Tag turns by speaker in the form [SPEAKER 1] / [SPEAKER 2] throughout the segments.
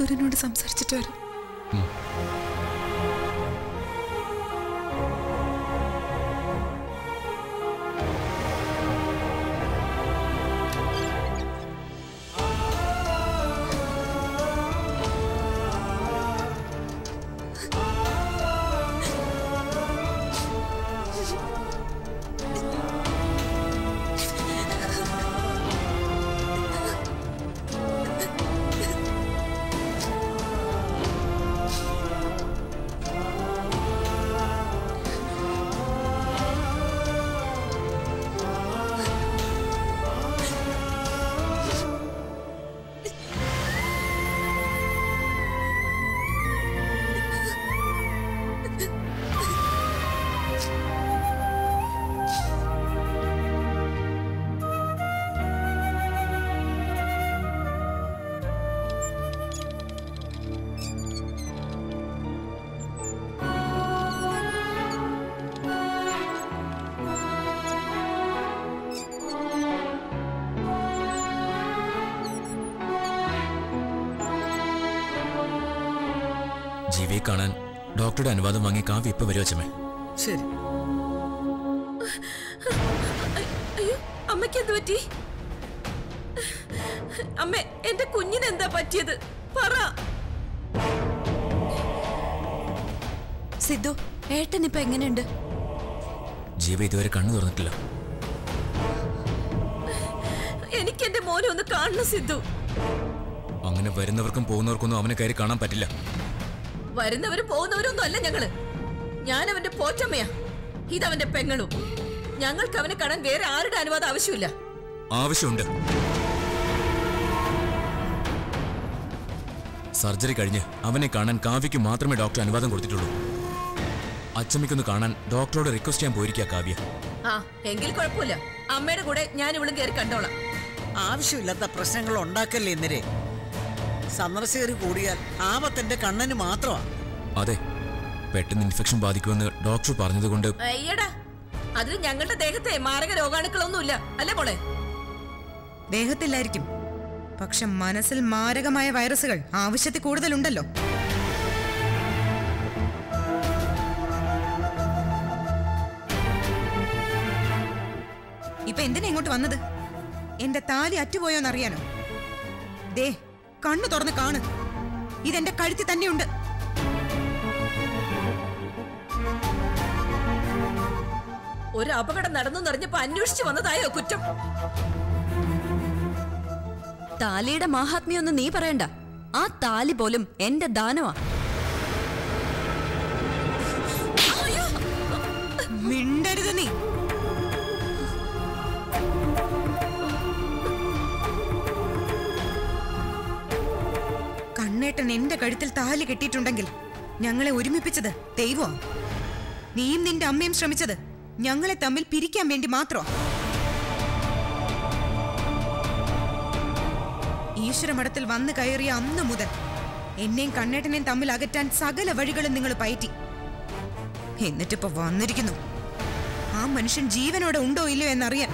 [SPEAKER 1] ബഹാദൂരനോട് സംസാരിച്ചിട്ട് വരാം
[SPEAKER 2] ജീവിയെ കാണാൻ ഡോക്ടറുടെ അനുവാദം വാങ്ങി കാവ്യ ഇപ്പൊ വരുമോ അച്ഛമ്മേ
[SPEAKER 3] ശരി
[SPEAKER 4] അയ്യോ അമ്മയ്ക്ക് എന്ത് പറ്റി അമ്മ എന്റെ കുഞ്ഞിന് എന്താ പറ്റിയത് പറ
[SPEAKER 5] സിദ്ധു ഏട്ടൻ ഇപ്പൊ എങ്ങനെയുണ്ട്
[SPEAKER 2] ജീവ ഇതുവരെ കണ്ണു തുറന്നിട്ടില്ല
[SPEAKER 4] എനിക്ക് എന്റെ മോനെ ഒന്ന് കാണണം സിദ്ധു
[SPEAKER 2] അങ്ങനെ വരുന്നവർക്കും പോകുന്നവർക്കൊന്നും അവനെ കയറി കാണാൻ പറ്റില്ല
[SPEAKER 4] വരുന്നവരും പോകുന്നവരൊന്നും അല്ല ഞങ്ങള് ഞാൻ അവന്റെ പോറ്റമ്മയാ ഇതവന്റെ പെങ്ങളും ഞങ്ങൾക്ക് അവനെ കാണാൻ വേറെ ആരുടെ അനുവാദം ആവശ്യമില്ല
[SPEAKER 2] ആവശ്യമുണ്ട് സർജറി കഴിഞ്ഞ് അവനെ കാണാൻ കാവ്യയ്ക്ക് മാത്രമേ ഡോക്ടർ അനുവാദം കൊടുത്തിട്ടുള്ളൂ അച്ചമ്മയ്ക്കൊന്ന് കാണാൻ ഡോക്ടറോട് റിക്വസ്റ്റ് ചെയ്യാൻ പോയിരിക്കുക കാവ്യ
[SPEAKER 4] ആ എങ്കിൽ കുഴപ്പമില്ല അമ്മയുടെ കൂടെ ഞാൻ ഇവളും കയറി കണ്ടോളാം
[SPEAKER 3] ആവശ്യമില്ലാത്ത പ്രശ്നങ്ങൾ ഉണ്ടാക്കല്ലേ ഇന്നരെ സന്ദർശകർ കൂടിയാൽ ആപത്തിന്റെ കണ്ണന് മാത്രമാ
[SPEAKER 2] അതെ പെട്ടെന്ന് ഇൻഫെക്ഷൻ ബാധിക്കുമെന്ന് ഡോക്ടർ പറഞ്ഞതുകൊണ്ട്
[SPEAKER 4] അയ്യടാ അതിന് ഞങ്ങളുടെ ദേഹത്തെ മാരക രോഗാണുക്കളൊന്നുമില്ല അല്ലേ മോളെ
[SPEAKER 1] ദേഹത്തില്ലായിരിക്കും പക്ഷെ മനസ്സിൽ മാരകമായ വൈറസുകൾ ആവശ്യത്തിൽ കൂടുതലുണ്ടല്ലോ ഇപ്പൊ എന്തിനാ ഇങ്ങോട്ട് വന്നത് എന്റെ താലി അറ്റുപോയോന്നറിയാനോ ദേ കണ്ണു തുറന്ന് കാണ് ഇതെന്റെ കഴുത്തി തന്നെയുണ്ട്
[SPEAKER 4] ഒരു അപകടം നടന്നു നിറഞ്ഞപ്പോ അന്വേഷിച്ചു വന്നതായോ കുറ്റം
[SPEAKER 5] താലിയുടെ മാഹാത്മ്യൊന്നും നീ പറയണ്ട ആ താലി പോലും എന്റെ ദാനമാ
[SPEAKER 1] മിണ്ടരുത് നീ കണ്ണേട്ടൻ എന്റെ കഴുത്തിൽ താലി കെട്ടിയിട്ടുണ്ടെങ്കിൽ ഞങ്ങളെ ഒരുമിപ്പിച്ചത് ദൈവം നീയും നിന്റെ അമ്മയും ശ്രമിച്ചത് ഞങ്ങളെ തമ്മിൽ പിരിക്കാൻ വേണ്ടി മാത്രമാ ഈശ്വരമഠത്തിൽ വന്നു കയറിയ അന്ന് മുതൽ എന്നെയും കണ്ണേട്ടനെയും തമ്മിൽ അകറ്റാൻ സകല വഴികളും നിങ്ങൾ പയറ്റി എന്നിട്ടിപ്പോ വന്നിരിക്കുന്നു ആ മനുഷ്യൻ ജീവനോടെ ഉണ്ടോ ഇല്ലയോ എന്നറിയാൻ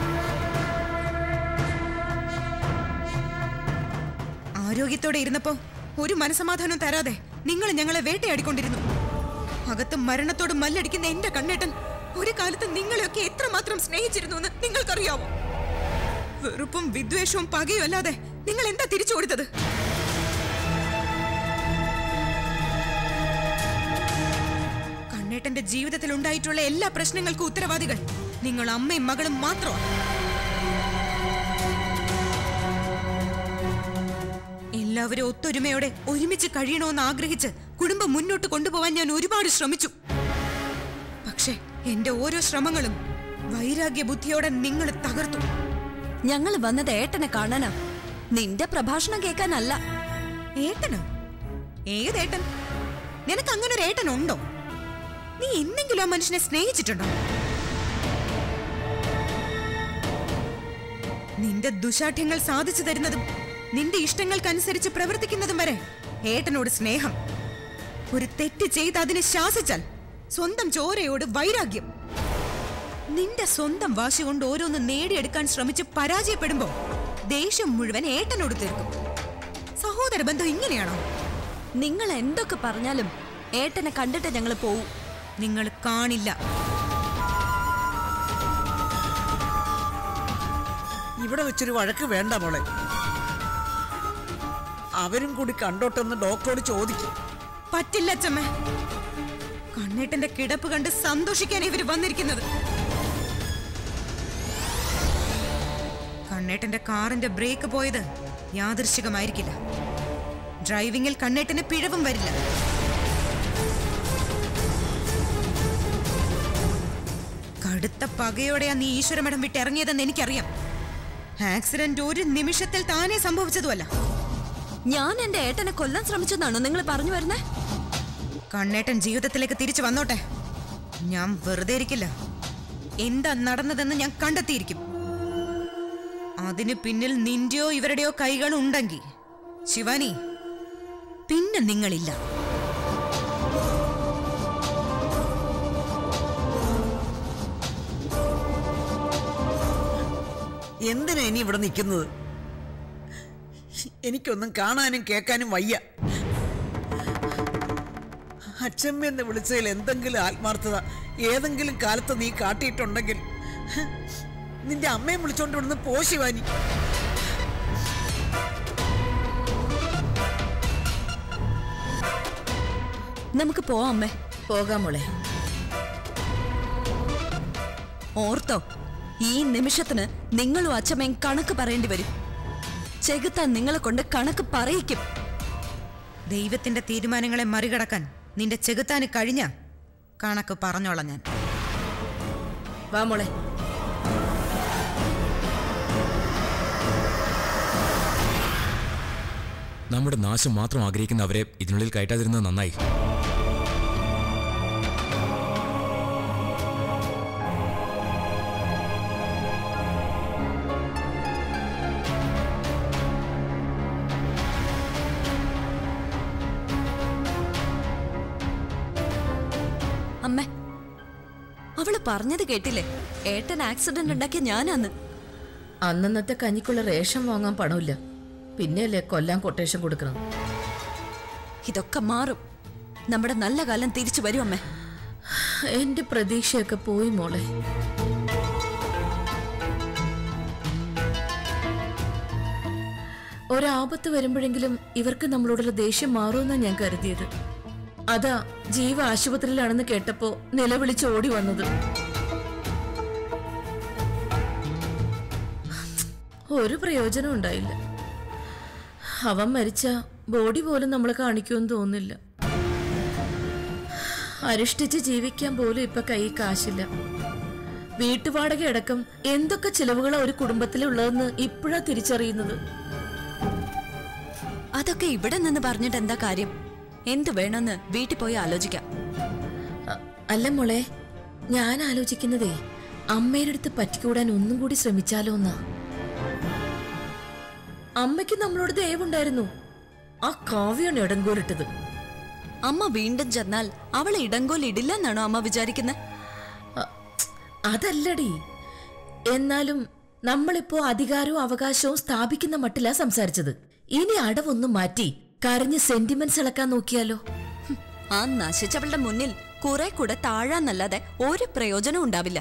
[SPEAKER 1] ആരോഗ്യത്തോടെ ഇരുന്നപ്പോ ഒരു മനസമാധാനവും തരാതെ നിങ്ങൾ ഞങ്ങളെ വേട്ടയാടിക്കൊണ്ടിരുന്നു അകത്ത് മരണത്തോട് മല്ലടിക്കുന്ന എന്റെ കണ്ണേട്ടൻ ഒരു കാലത്ത് നിങ്ങളെയൊക്കെ എത്രമാത്രം സ്നേഹിച്ചിരുന്നു എന്ന് നിങ്ങൾക്കറിയാവോ വെറുപ്പും വിദ്വേഷവും പകയും അല്ലാതെ നിങ്ങൾ എന്താ തിരിച്ചു കൊടുത്തത് കണ്ണേട്ടന്റെ ജീവിതത്തിൽ ഉണ്ടായിട്ടുള്ള എല്ലാ പ്രശ്നങ്ങൾക്കും ഉത്തരവാദികൾ നിങ്ങൾ അമ്മയും മകളും മാത്രമാണ് എല്ലാവരും ഒത്തൊരുമയോടെ ഒരുമിച്ച് കഴിയണമെന്ന് ആഗ്രഹിച്ച് കുടുംബം മുന്നോട്ട് കൊണ്ടുപോകാൻ ഞാൻ ഒരുപാട് ശ്രമിച്ചു പക്ഷേ എന്റെ ഓരോ ശ്രമങ്ങളും വൈരാഗ്യ ബുദ്ധിയോടെ നിങ്ങൾ തകർത്തു
[SPEAKER 5] ഞങ്ങൾ വന്നത് ഏട്ടനെ കാണാനാ നിന്റെ പ്രഭാഷണം കേൾക്കാനല്ല
[SPEAKER 1] ഏട്ടനോ ഏതേട്ടൻ നിനക്ക് അങ്ങനെ ഒരു ഏട്ടൻ ഉണ്ടോ നീ എന്തെങ്കിലും ആ മനുഷ്യനെ സ്നേഹിച്ചിട്ടുണ്ടോ നിന്റെ ദുശാഠ്യങ്ങൾ സാധിച്ചു തരുന്നതും നിന്റെ ഇഷ്ടങ്ങൾക്കനുസരിച്ച് പ്രവർത്തിക്കുന്നതും വരെ ഏട്ടനോട് സ്നേഹം ഒരു തെറ്റ് ചെയ്ത് അതിനെ ശാസിച്ചാൽ സ്വന്തം ചോരയോട് വൈരാഗ്യം നിന്റെ സ്വന്തം വാശി കൊണ്ട് ഓരോന്ന് നേടിയെടുക്കാൻ ശ്രമിച്ച് പരാജയപ്പെടുമ്പോ ദേഷ്യം മുഴുവൻ ഏട്ടനോട് തീർക്കും സഹോദരൻ സഹോദര ബന്ധം ഇങ്ങനെയാണോ
[SPEAKER 5] നിങ്ങൾ എന്തൊക്കെ പറഞ്ഞാലും ഏട്ടനെ കണ്ടിട്ട് ഞങ്ങൾ പോവും
[SPEAKER 1] നിങ്ങൾ കാണില്ല
[SPEAKER 3] ഇവിടെ വെച്ചൊരു വഴക്ക് വേണ്ട മോളെ അവരും കൂടി കണ്ടോട്ടെന്ന് ഡോക്ടറോട് ചോദിക്കും
[SPEAKER 1] പറ്റില്ല അച്ഛമ്മ കണ്ണേട്ടന്റെ കിടപ്പ് കണ്ട് സന്തോഷിക്കാൻ ഇവര് വന്നിരിക്കുന്നത് കണ്ണേട്ടന്റെ കാറിന്റെ ബ്രേക്ക് പോയത് യാദൃശികമായിരിക്കില്ല ഡ്രൈവിംഗിൽ കണ്ണേട്ടന് പിഴവും വരില്ല കടുത്ത പകയോടെയാ നീ ഈശ്വരമഠം വിട്ട് ഇറങ്ങിയതെന്ന് എനിക്കറിയാം ആക്സിഡന്റ് ഒരു നിമിഷത്തിൽ താനേ സംഭവിച്ചതുമല്ല
[SPEAKER 5] ഞാൻ എന്റെ ഏട്ടനെ കൊല്ലാൻ ശ്രമിച്ചെന്നാണോ നിങ്ങൾ പറഞ്ഞു വരുന്നേ
[SPEAKER 1] കണ്ണേട്ടൻ ജീവിതത്തിലേക്ക് തിരിച്ചു വന്നോട്ടെ ഞാൻ വെറുതെ ഇരിക്കില്ല എന്താ നടന്നതെന്ന് ഞാൻ കണ്ടെത്തിയിരിക്കും അതിന് പിന്നിൽ നിന്റെയോ ഇവരുടെയോ കൈകൾ ഉണ്ടെങ്കിൽ ശിവാനി പിന്നെ നിങ്ങളില്ല
[SPEAKER 3] എന്തിനാ ഇനി ഇവിടെ നിൽക്കുന്നത് എനിക്കൊന്നും കാണാനും കേൾക്കാനും വയ്യ അച്ഛമ്മ എന്ന് വിളിച്ചതിൽ എന്തെങ്കിലും ആത്മാർത്ഥത ഏതെങ്കിലും കാലത്ത് നീ കാട്ടിയിട്ടുണ്ടെങ്കിൽ നിന്റെ അമ്മയെ വിളിച്ചോണ്ട് ഇവിടുന്ന് പോ ശിവാനി
[SPEAKER 5] നമുക്ക് പോവാം അമ്മേ
[SPEAKER 4] പോകാം മോളെ
[SPEAKER 5] ഓർത്തോ ഈ നിമിഷത്തിന് നിങ്ങളും അച്ഛമ്മയും കണക്ക് പറയേണ്ടി വരും ചെകുത്താൻ നിങ്ങളെ കൊണ്ട് കണക്ക് പറയിക്കും
[SPEAKER 1] ദൈവത്തിന്റെ തീരുമാനങ്ങളെ മറികടക്കാൻ നിന്റെ ചെകുത്താന് കഴിഞ്ഞ കണക്ക് പറഞ്ഞോളാം ഞാൻ
[SPEAKER 4] വാ മോളെ
[SPEAKER 2] നമ്മുടെ നാശം മാത്രം ആഗ്രഹിക്കുന്ന അവരെ ഇതിനുള്ളിൽ കയറ്റാതിരുന്നത് നന്നായി
[SPEAKER 5] അമ്മേ അവള് പറഞ്ഞത് കേട്ടില്ലേ ഏട്ടൻ ആക്സിഡന്റ് ഉണ്ടാക്കിയ ഞാനാന്ന്
[SPEAKER 4] അന്നന്നത്തെ കഞ്ഞിക്കുള്ള റേഷൻ വാങ്ങാൻ പണമില്ല പിന്നെയല്ലേ കൊല്ലാൻ കൊട്ടേഷൻ കൊടുക്കണം
[SPEAKER 5] ഇതൊക്കെ മാറും നമ്മുടെ നല്ല കാലം തിരിച്ചു വരും അമ്മേ
[SPEAKER 4] എന്റെ പ്രതീക്ഷയൊക്കെ പോയി മോളെ ഒരാപത്ത് വരുമ്പോഴെങ്കിലും ഇവർക്ക് നമ്മളോടുള്ള ദേഷ്യം മാറുമെന്നാണ് ഞാൻ കരുതിയത് അതാ ജീവ ആശുപത്രിയിലാണെന്ന് കേട്ടപ്പോ നിലവിളിച്ച് ഓടി വന്നത് ഒരു പ്രയോജനം ഉണ്ടായില്ല അവൻ മരിച്ച ബോഡി പോലും നമ്മളെ കാണിക്കുമെന്ന് തോന്നുന്നില്ല അരിഷ്ടിച്ച് ജീവിക്കാൻ പോലും ഇപ്പൊ കൈ കാശില്ല വീട്ടുവാടക അടക്കം എന്തൊക്കെ ചിലവുകളാ ഒരു കുടുംബത്തിലുള്ളതെന്ന് ഇപ്പോഴാ തിരിച്ചറിയുന്നത്
[SPEAKER 5] അതൊക്കെ ഇവിടെ നിന്ന് പറഞ്ഞിട്ട് എന്താ കാര്യം എന്ത് വേണമെന്ന് വീട്ടിൽ പോയി ആലോചിക്കാം
[SPEAKER 4] അ- അല്ല മോളെ ഞാൻ ആലോചിക്കുന്നതേ അമ്മയുടെ അടുത്ത് പറ്റിക്കൂടാൻ ഒന്നും കൂടി ശ്രമിച്ചാലോ എന്നാ അമ്മയ്ക്ക് നമ്മളോട് ദയവുണ്ടായിരുന്നു ആ കാവ്യാണ് ഇടങ്കോലിട്ടത്
[SPEAKER 5] അമ്മ വീണ്ടും ചെന്നാൽ അവളെ ഇടങ്കോൽ ഇടില്ലെന്നാണോ അമ്മ വിചാരിക്കുന്നത്
[SPEAKER 4] അ- അതല്ലടി എന്നാലും നമ്മളിപ്പോ അധികാരവും അവകാശവും സ്ഥാപിക്കുന്ന മട്ടിലാ സംസാരിച്ചത് ഇനി അടവൊന്നും മാറ്റി കരഞ്ഞ് സെന്റിമെന്റ്സ് ഇളക്കാൻ നോക്കിയാലോ
[SPEAKER 5] ആ നശിച്ചവളുടെ മുന്നിൽ കുറെ കൂടെ താഴാന്നല്ലാതെ ഒരു പ്രയോജനം ഉണ്ടാവില്ല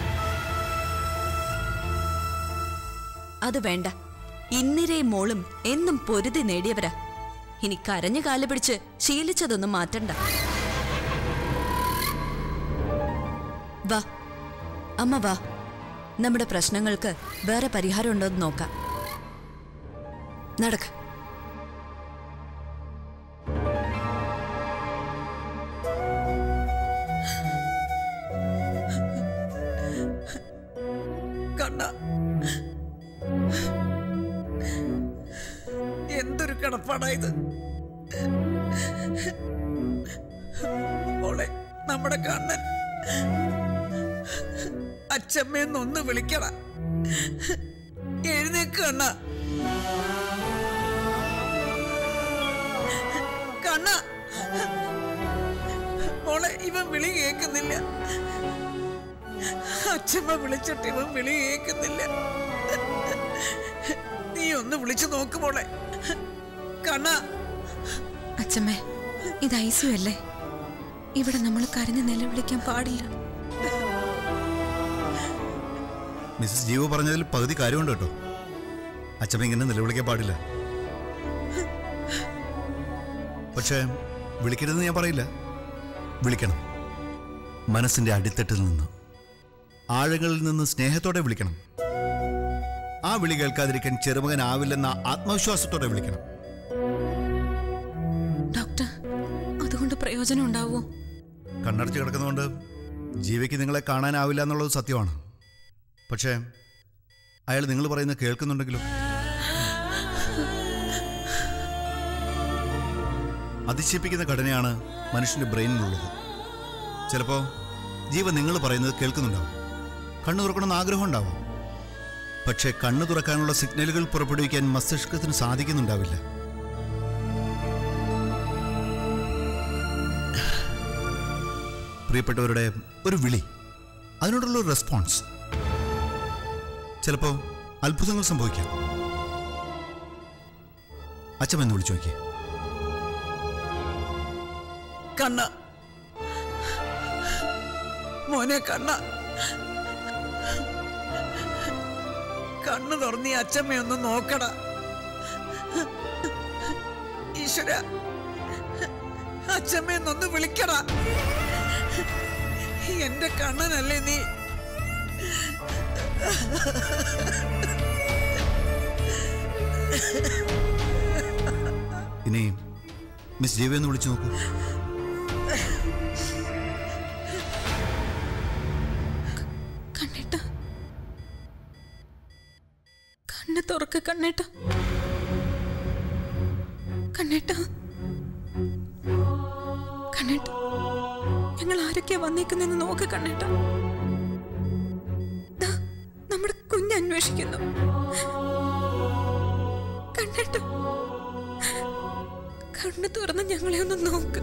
[SPEAKER 5] അത് വേണ്ട ഇന്ദിരയും മോളും എന്നും പൊരുതി നേടിയവരാ ഇനി കരഞ്ഞു കാല് പിടിച്ച് ശീലിച്ചതൊന്നും മാറ്റണ്ട വാ അമ്മ വാ നമ്മുടെ പ്രശ്നങ്ങൾക്ക് വേറെ പരിഹാരം ഉണ്ടോ എന്ന് നോക്കാം നടക്ക
[SPEAKER 3] കണ്ട എന്തൊരു കിടപ്പാടായത് മോളെ നമ്മുടെ കണ്ണൻ അച്ഛമ്മയെന്നൊന്ന് വിളിക്കണ എഴുന്നേക്ക് കണ്ണ കണ്ണ മോളെ ഇവൻ വിളി കേൾക്കുന്നില്ല അച്ഛമ്മ വിളിച്ചിട്ട് ഇവൻ വിളി കേൾക്കുന്നില്ല നീ ഒന്ന് വിളിച്ചു നോക്ക് മോളെ കണ്ണ
[SPEAKER 1] അച്ഛമ്മേ ഇത് ഐസു അല്ലേ ഇവിടെ നമ്മൾ കരഞ്ഞ് നിലവിളിക്കാൻ പാടില്ല
[SPEAKER 6] മിസ്സസ് ജീവ പറഞ്ഞതിൽ പകുതി കാര്യമുണ്ട് കേട്ടോ അച്ഛമ്മ ഇങ്ങനെ നിലവിളിക്കാൻ പാടില്ല പക്ഷേ വിളിക്കരുതെന്ന് ഞാൻ പറയില്ല വിളിക്കണം മനസ്സിന്റെ അടിത്തട്ടിൽ നിന്ന് ആഴങ്ങളിൽ നിന്ന് സ്നേഹത്തോടെ വിളിക്കണം ആ വിളി കേൾക്കാതിരിക്കാൻ ചെറുമകനാവില്ലെന്ന ആത്മവിശ്വാസത്തോടെ വിളിക്കണം
[SPEAKER 1] ഡോക്ടർ അതുകൊണ്ട് പ്രയോജനം ഉണ്ടാവോ
[SPEAKER 6] കണ്ണടച്ച് കിടക്കുന്നതുകൊണ്ട് ജീവയ്ക്ക് നിങ്ങളെ കാണാനാവില്ല എന്നുള്ളത് സത്യമാണ് പക്ഷേ അയാൾ നിങ്ങൾ പറയുന്നത് കേൾക്കുന്നുണ്ടെങ്കിലോ അതിശയിപ്പിക്കുന്ന ഘടനയാണ് മനുഷ്യന്റെ ബ്രെയിനിലുള്ളത് ചിലപ്പോൾ ജീവ നിങ്ങൾ പറയുന്നത് കേൾക്കുന്നുണ്ടാവും കണ്ണു തുറക്കണമെന്ന് ആഗ്രഹം ഉണ്ടാവും പക്ഷേ കണ്ണു തുറക്കാനുള്ള സിഗ്നലുകൾ പുറപ്പെടുവിക്കാൻ മസ്തിഷ്കത്തിന് സാധിക്കുന്നുണ്ടാവില്ല പ്രിയപ്പെട്ടവരുടെ ഒരു വിളി അതിനോടുള്ള ഒരു റെസ്പോൺസ് ചിലപ്പോൾ അത്ഭുതങ്ങൾ സംഭവിക്കാം അച്ഛമെന്ന് വിളിച്ചു നോക്കിയേ
[SPEAKER 3] കണ്ണ മോനെ കണ്ണ കണ്ണു തുറന്നീ അച്ഛമ്മയൊന്ന് നോക്കട ഈശ്വര അച്ഛമ്മയെന്നൊന്ന് വിളിക്കട എന്റെ കണ്ണനല്ലേ നീ
[SPEAKER 6] ഇനി മിസ് ജീവ എന്ന് വിളിച്ചു നോക്കൂ
[SPEAKER 1] കണ്ണേട്ട കണ്ണ് തുറക്ക് കണ്ണേട്ട കണ്ണേട്ട കണ്ണേട്ട ഞങ്ങൾ ആരൊക്കെയാ വന്നേക്കുന്നെന്ന് നോക്ക് കണ്ണേട്ട ദാ, നമ്മുടെ കുഞ്ഞ് അന്വേഷിക്കുന്നു കണ്ണേട്ട കണ്ണ് തുറന്ന് ഞങ്ങളെ ഒന്ന് നോക്ക്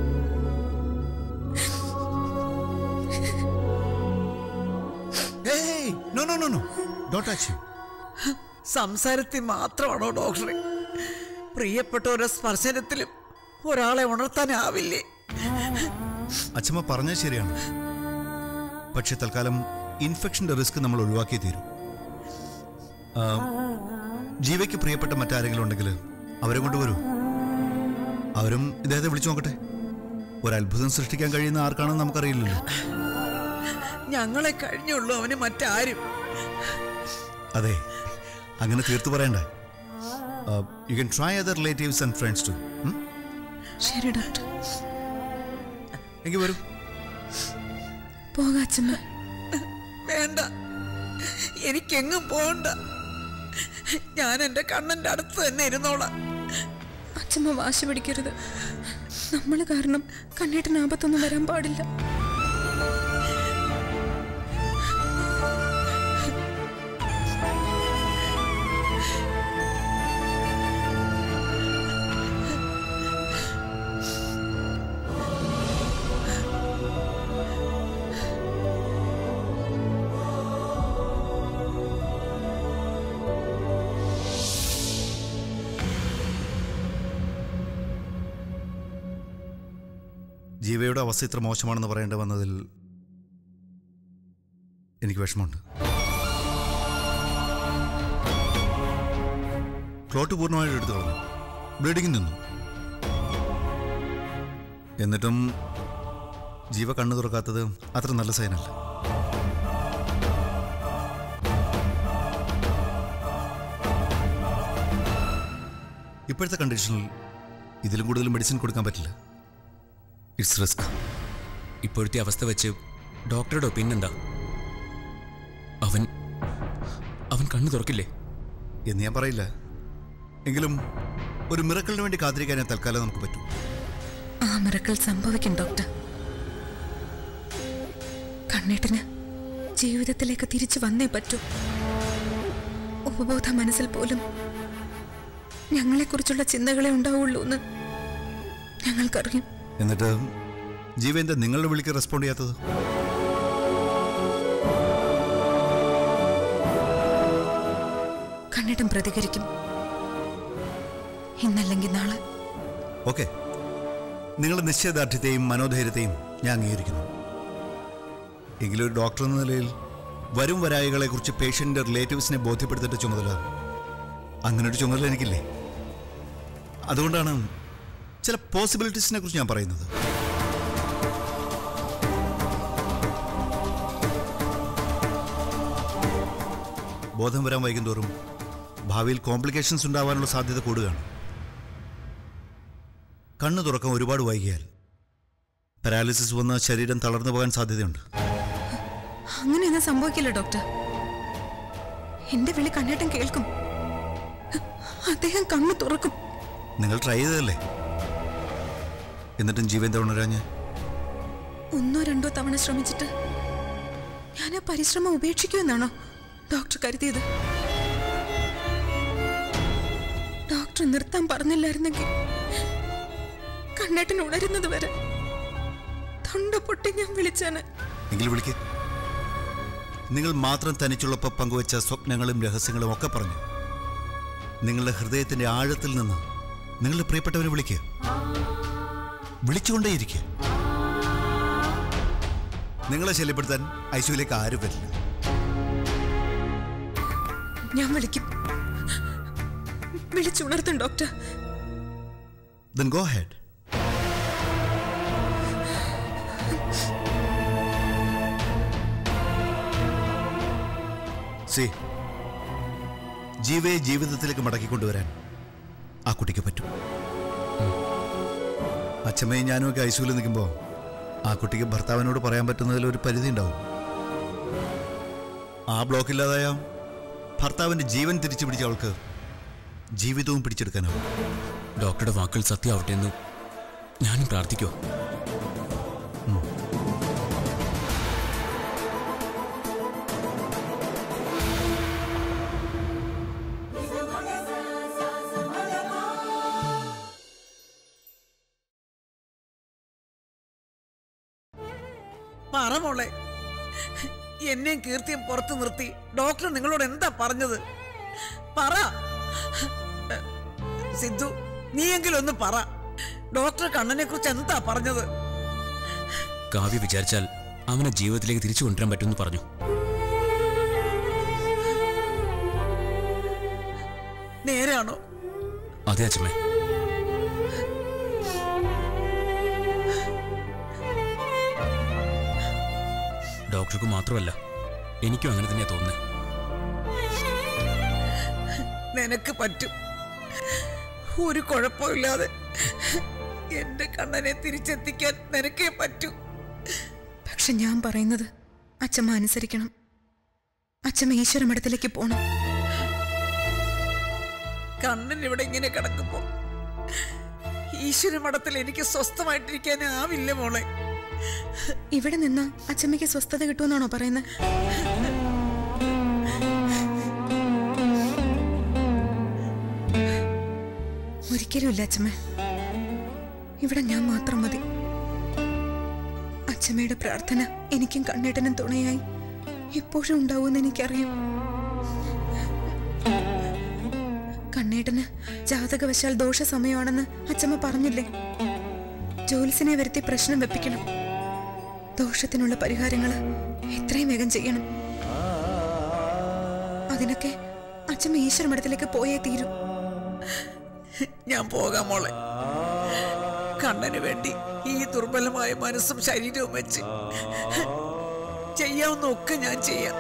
[SPEAKER 6] ഏയ് നോ നോ നോ നോ ഡോട്ട് ടച്ച് യു
[SPEAKER 3] സംസാരത്തിൽ മാത്രമാണോ ഡോക്ടറെ പ്രിയപ്പെട്ടവരുടെ സ്പർശനത്തിലും ഒരാളെ ഉണർത്താനാവില്ലേ
[SPEAKER 6] അച്ഛമ്മ പറഞ്ഞത് ശരിയാണ് പക്ഷെ തൽക്കാലം ഇൻഫെക്ഷന്റെ റിസ്ക് നമ്മൾ ഒഴിവാക്കിയേ തീരും ആ, ജീവയ്ക്ക് പ്രിയപ്പെട്ട മറ്റാരെങ്കിലും ഉണ്ടെങ്കിൽ അവരെ കൊണ്ടുവരൂ അവരും ഇദ്ദേഹത്തെ വിളിച്ചു നോക്കട്ടെ ഒരു അത്ഭുതം സൃഷ്ടിക്കാൻ കഴിയുന്ന ആർക്കാണെന്ന് നമുക്കറിയില്ലല്ലോ
[SPEAKER 3] ഞങ്ങളെ കഴിഞ്ഞുള്ളൂ അവന് മറ്റാരും
[SPEAKER 6] അതെ അങ്ങനെ തീർത്തു പറയണ്ട you can try other relatives and friends to
[SPEAKER 1] ശരി ഡോക്ടർ
[SPEAKER 6] എങ്കിൽ വരൂ
[SPEAKER 1] പോകാച്ചമ്മ
[SPEAKER 3] വേണ്ട എനിക്കെങ്ങും പോകണ്ട ഞാൻ എൻ്റെ കണ്ണൻ്റെ അടുത്ത് തന്നെ ഇരുന്നോളാം
[SPEAKER 1] അച്ഛമ്മ വാശി പിടിക്കരുത് നമ്മൾ കാരണം കണ്ണേട്ടന് ആപത്തൊന്നും വരാൻ പാടില്ല
[SPEAKER 6] ജീവയുടെ അവസ്ഥ ഇത്ര മോശമാണെന്ന് പറയേണ്ടി വന്നതിൽ എനിക്ക് വിഷമമുണ്ട് ക്ലോട്ട് പൂർണ്ണമായിട്ട് എടുത്തു കളഞ്ഞു ബ്ലീഡിങ് നിന്നു എന്നിട്ടും ജീവ കണ്ണു തുറക്കാത്തത് അത്ര നല്ല സൈനല്ല ഇപ്പോഴത്തെ കണ്ടീഷനിൽ ഇതിലും കൂടുതൽ മെഡിസിൻ കൊടുക്കാൻ പറ്റില്ല ഇറ്റ്സ് റിസ്ക്
[SPEAKER 2] ഇപ്പോഴത്തെ അവസ്ഥ വെച്ച് ഡോക്ടറുടെ പിന്നെന്താ അവൻ അവൻ കണ്ണു തുറക്കില്ലേ
[SPEAKER 6] എന്ന് ഞാൻ പറയില്ല എങ്കിലും ഒരു മിറക്കലിന് വേണ്ടി കാത്തിരിക്കാനേ തൽക്കാലം നമുക്ക് പറ്റൂ
[SPEAKER 1] ആ മിറക്കൾ സംഭവിക്കും ഡോക്ടർ കണ്ണേട്ടന് ജീവിതത്തിലേക്ക് തിരിച്ചു വന്നേ പറ്റൂ ഉപബോധ മനസ്സിൽ പോലും ഞങ്ങളെക്കുറിച്ചുള്ള ചിന്തകളെ ഉണ്ടാവുള്ളൂ എന്ന് ഞങ്ങൾക്കറിയാം
[SPEAKER 6] എന്നിട്ട് ജീവേന്ദ്ര നിങ്ങളുടെ വിളിക്ക് റെസ്പോണ്ട് ചെയ്യാത്തത്
[SPEAKER 1] കണ്ണേട്ടൻ പ്രതികരിക്കും ഇന്നല്ലെങ്കിൽ നാളെ
[SPEAKER 6] ഓക്കെ നിങ്ങളുടെ നിശ്ചയദാർഢ്യത്തെയും മനോധൈര്യത്തെയും ഞാൻ അംഗീകരിക്കുന്നു എങ്കിലും ഒരു ഡോക്ടർ എന്ന നിലയിൽ വരും വരായികളെ കുറിച്ച് പേഷ്യന്റിന്റെ റിലേറ്റീവ്സിനെ ബോധ്യപ്പെടുത്തേണ്ട ചുമതല അങ്ങനെ ഒരു ചുമതല എനിക്കില്ലേ അതുകൊണ്ടാണ് ചില പോസിബിലിറ്റീസിനെ കുറിച്ച് ഞാൻ പറയുന്നത് ബോധം വരാൻ വൈകുന്തോറും ഭാവിയിൽ കോംപ്ലിക്കേഷൻസ് ഉണ്ടാവാനുള്ള സാധ്യത കൂടുകയാണ് കണ്ണു തുറക്കാൻ ഒരുപാട് വൈകിയാൽ പാരാലിസിസ് വന്ന ശരീരം തളർന്നു പോകാൻ സാധ്യതയുണ്ട്
[SPEAKER 1] അങ്ങനെയൊന്നും സംഭവിക്കില്ല ഡോക്ടർ എന്റെ വിളി കണ്ണേട്ടൻ കേൾക്കും അദ്ദേഹം കണ്ണു തുറക്കും
[SPEAKER 6] നിങ്ങൾ ട്രൈ ചെയ്തതല്ലേ എന്നിട്ടും ജീവൻ ഉണരാഞ്ഞ്
[SPEAKER 1] ഒന്നോ രണ്ടോ തവണ ശ്രമിച്ചിട്ട് ഞാൻ ആ പരിശ്രമം ഉപേക്ഷിക്കുമെന്നാണോ ഡോക്ടർ കരുതിയത് ഡോക്ടർ നിർത്താൻ പറഞ്ഞില്ലായിരുന്നെങ്കിൽ കണ്ണേട്ടൻ ഉണരുന്നത് വരെ തൊണ്ട പൊട്ടി ഞാൻ വിളിച്ചാണ്
[SPEAKER 6] എങ്കിൽ വിളിക്ക് നിങ്ങൾ മാത്രം തനിച്ചുള്ളപ്പോൾ പങ്കുവച്ച സ്വപ്നങ്ങളും രഹസ്യങ്ങളും ഒക്കെ പറഞ്ഞു നിങ്ങളുടെ ഹൃദയത്തിന്റെ ആഴത്തിൽ നിന്ന് നിങ്ങളുടെ പ്രിയപ്പെട്ടവനെ വിളിക്കുക വിളിച്ചുകൊണ്ടേയിരിക്കുക നിങ്ങളെ ശല്യപ്പെടുത്താൻ ഐശുവിലേക്ക് ആരും വരില്ല
[SPEAKER 1] ഞാൻ വിളിക്കും വിളിച്ചുണർത്തും doctor
[SPEAKER 6] then go ahead see ജീവയെ ജീവിതത്തിലേക്ക് മടക്കിക്കൊണ്ടുവരാൻ ആ കുട്ടിക്ക് പറ്റും അച്ഛമ്മയും ഞാനും ഒക്കെ ഐസിയുവിൽ നിൽക്കുമ്പോൾ ആ കുട്ടിക്ക് ഭർത്താവിനോട് പറയാൻ പറ്റുന്നതിൽ ഒരു പരിധി ഉണ്ടാവും ആ ബ്ലോക്ക് ഇല്ലാതായ ഭർത്താവിന്റെ ജീവൻ തിരിച്ചു പിടിച്ച അവൾക്ക് ജീവിതവും പിടിച്ചെടുക്കാനാവും
[SPEAKER 2] ഡോക്ടറുടെ വാക്കുകൾ സത്യമാവട്ടെ എന്ന് ഞാനും പ്രാർത്ഥിക്കുമോ
[SPEAKER 3] പറ മോളെ എന്നെയും കീർത്തിയും പുറത്തു നിർത്തി ഡോക്ടർ നിങ്ങളോട് എന്താ പറഞ്ഞത് പറ സിദ്ധു നീയെങ്കിലും ഒന്ന് പറ ഡോക്ടർ കണ്ണനെ കുറിച്ച് എന്താ പറഞ്ഞത്
[SPEAKER 2] കാവ്യ വിചാരിച്ചാൽ അവനെ ജീവിതത്തിലേക്ക് തിരിച്ചു കൊണ്ടുവരാൻ പറ്റുമെന്ന് പറഞ്ഞു
[SPEAKER 3] നേരാണോ
[SPEAKER 2] അതെ അച്ഛമ്മേ ഡോക്ടർക്ക് മാത്രമല്ല എനിക്കും അങ്ങനെ തന്നെയാ തോന്നുന്നത്
[SPEAKER 3] നിനക്ക് പറ്റും ഒരു കുഴപ്പമില്ലാതെ എന്റെ കണ്ണനെ തിരിച്ചെത്തിക്കാൻ നിനക്കേ പറ്റൂ
[SPEAKER 1] പക്ഷെ ഞാൻ പറയുന്നത് അച്ഛമ്മ അനുസരിക്കണം അച്ഛമ്മ ഈശ്വര മഠത്തിലേക്ക് പോണം
[SPEAKER 3] കണ്ണൻ ഇവിടെ ഇങ്ങനെ കിടക്കുമ്പോ ഈശ്വര മഠത്തിൽ എനിക്ക് സ്വസ്ഥമായിട്ടിരിക്കാൻ ആവില്ല മോളെ
[SPEAKER 1] ഇവിടെ നിന്ന് അച്ഛമ്മയ്ക്ക് സ്വസ്ഥത കിട്ടുമെന്നാണോ പറയുന്നത് ഒരിക്കലുമില്ല അച്ഛമ്മ ഇവിടെ ഞാൻ മാത്രം മതി അച്ഛമ്മയുടെ പ്രാർത്ഥന എനിക്കും കണ്ണേട്ടനും തുണയായി എപ്പോഴും ഉണ്ടാവുമെന്ന് എനിക്കറിയാം കണ്ണേട്ടന് ജാതകവശാൽ ദോഷ സമയമാണെന്ന് അച്ഛമ്മ പറഞ്ഞില്ലേ ജോലിസിനെ വരുത്തി പ്രശ്നം വെപ്പിക്കണം ദോഷത്തിനുള്ള പരിഹാരങ്ങൾ എത്രയും വേഗം ചെയ്യണം അതിനൊക്കെ അച്ഛമ്മ ഈശ്വര മഠത്തിലേക്ക് പോയേ തീരൂ
[SPEAKER 3] ഞാൻ പോകാം മോളെ കണ്ണന് വേണ്ടി ഈ ദുർബലമായ മനസ്സും ശരീരവും വെച്ച് ചെയ്യാവുന്ന ഒക്കെ ഞാൻ ചെയ്യാം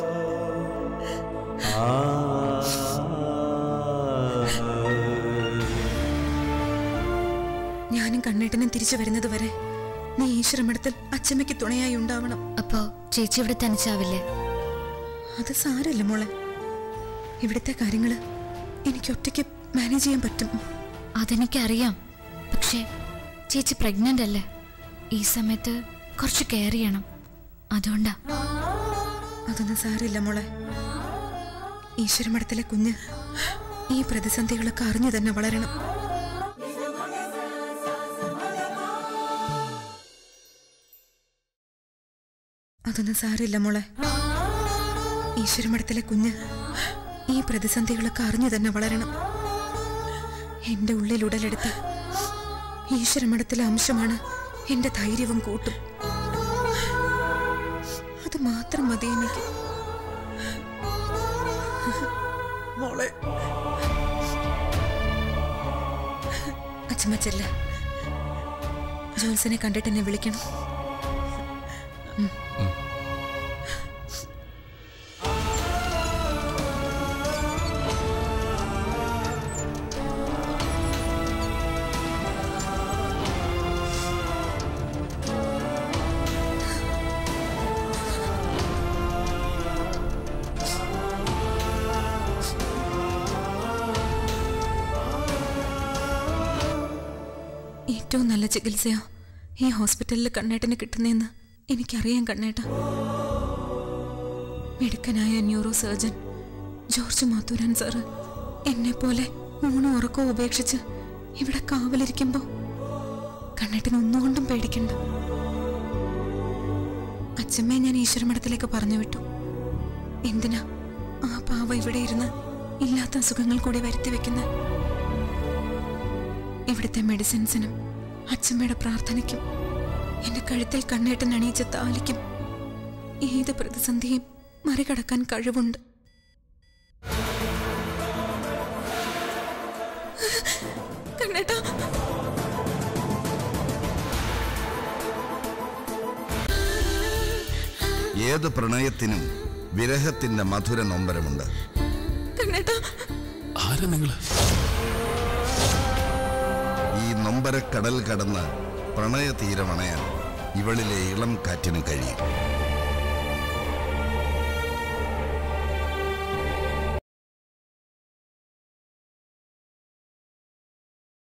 [SPEAKER 1] ഞാനും കണ്ണേട്ടനും തിരിച്ചു വരുന്നത് വരെ നീ ഈശ്വര മഠത്തിൽ അച്ഛമ്മയ്ക്ക് തുണയായി ഉണ്ടാവണം
[SPEAKER 7] അപ്പോ ചേച്ചി ഇവിടെ തനിച്ചാവില്ലേ
[SPEAKER 1] അത് സാരല്ല മോളെ ഇവിടുത്തെ കാര്യങ്ങള് എനിക്ക് ഒറ്റയ്ക്ക് മാനേജ് ചെയ്യാൻ പറ്റും
[SPEAKER 7] അതെനിക്കറിയാം പക്ഷേ ചേച്ചി പ്രഗ്നന്റ് അല്ലേ ഈ സമയത്ത് കുറച്ച് കെയർ ചെയ്യണം അതുകൊണ്ടാ
[SPEAKER 1] അതൊന്നും സാരമില്ല മോളെ ഈശ്വര മഠത്തിലെ കുഞ്ഞ് ഈ പ്രതിസന്ധികളൊക്കെ അറിഞ്ഞു തന്നെ വളരണം അതൊന്നും സാരമില്ല മോളെ ഈശ്വര മഠത്തിലെ കുഞ്ഞ് ഈ പ്രതിസന്ധികളൊക്കെ അറിഞ്ഞു തന്നെ വളരണം എന്റെ ഉള്ളിൽ ഉടലെടുത്ത ഈശ്വരമഠത്തിലെ അംശമാണ് എന്റെ ധൈര്യവും കൂട്ടും അത് മാത്രം മതി എനിക്ക്
[SPEAKER 3] മോളെ
[SPEAKER 1] അച്ഛമ്മ ചെല്ല ജോത്സനെ കണ്ടിട്ട് എന്നെ വിളിക്കണം ഏറ്റവും നല്ല ചികിത്സയോ ഈ ഹോസ്പിറ്റലിൽ കണ്ണേട്ടന് കിട്ടുന്നതെന്ന് എനിക്കറിയാം കണ്ണേട്ട മിടുക്കനായ ന്യൂറോ സർജൻ ജോർജ് മാത്തൂരൻ സാറ് എന്നെ പോലെ ഊണും ഉറക്കവും ഉപേക്ഷിച്ച് ഇവിടെ കാവലിരിക്കുമ്പോ കണ്ണേട്ടൻ ഒന്നുകൊണ്ടും പേടിക്കണ്ട അച്ഛമ്മയെ ഞാൻ ഈശ്വരമഠത്തിലേക്ക് പറഞ്ഞു വിട്ടു എന്തിനാ ആ പാവ ഇവിടെ ഇരുന്ന് ഇല്ലാത്ത അസുഖങ്ങൾ കൂടി വരുത്തി വെക്കുന്നത് ഇവിടുത്തെ മെഡിസിൻസിനും അച്ഛമ്മയുടെ പ്രാർത്ഥനയ്ക്കും എന്റെ കഴുത്തിൽ കണ്ണേട്ടൻ അണിയിച്ച താലിക്കും ഏത് പ്രതിസന്ധിയും മറികടക്കാൻ കഴിവുണ്ട് കണ്ണേട്ടാ
[SPEAKER 8] ഏത് പ്രണയത്തിനും വിരഹത്തിന്റെ മധുര നൊമ്പരമുണ്ട്
[SPEAKER 1] കണ്ണേട്ടാ
[SPEAKER 9] ആരാ നിങ്ങള്
[SPEAKER 8] ഈ നൊമ്പരക്കടൽ കടന്ന് പ്രണയ തീരമണയാൻ ഇവളിലെ ഇളം കാറ്റിന് കഴിയും